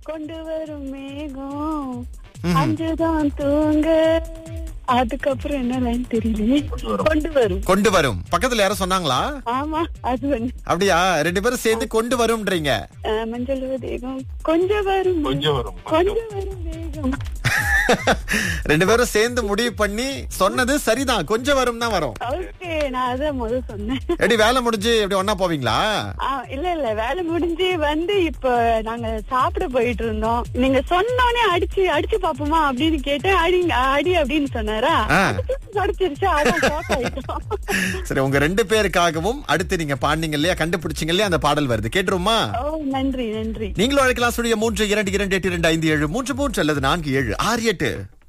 கொண்டு வரும் மேகம் அஞ்சுதான் தூங்க அதுக்கப்புறம் என்ன லைன் தெரியலையே கொண்டு வரும் கொண்டு வரும் பக்கத்துல யாரும் சொன்னாங்களா ஆமா அது வந்து அப்படியா ரெண்டு பேரும் சேர்ந்து கொண்டு வரும்ன்றீங்க அஹ், மஞ்சள் வேகம் கொஞ்சம் வரும் கொஞ்சம் வரும் கொஞ்சம் வரும் வேகம் ரெண்டு பேரும் சேர்ந்து முடிவு பண்ணி சொன்னது சரிதான் கொஞ்சம் வரும் தான் வரும் ஓகே நான் அதான் முதல் சொன்னேன் எப்படி வேலை முடிஞ்சு எப்படி ஒன்னா போவீங்களா ஆ, இல்ல இல்ல வேலை முடிஞ்சு வந்து இப்ப நாங்க சாப்பிட போயிட்டு இருந்தோம் நீங்க சொன்னோனே அடிச்சு அடிச்சு பாப்போமா அப்படின்னு கேட்டேன் அடி அடி அப்படின்னு சொன்னாரா ஆ. அடிச்சிருச்சு அதான் shock ஆயிட்டோம் சரி உங்க ரெண்டு பேருக்காகவும் அடுத்து நீங்க பாடினீங்க இல்லையா கண்டுபிடிச்சீங்க இல்லையா அந்த பாடல் வருது கேட்டுருமா ஓ நன்றி நன்றி நீங்களும் அழைக்கலாம் சுழிய மூன்று இரண்டு இரண்டு எட்டு இரண்டு ஐந்து ஏழு மூன்று மூன்று அல்லது நான்கு ஏழு ஆறு எட்டு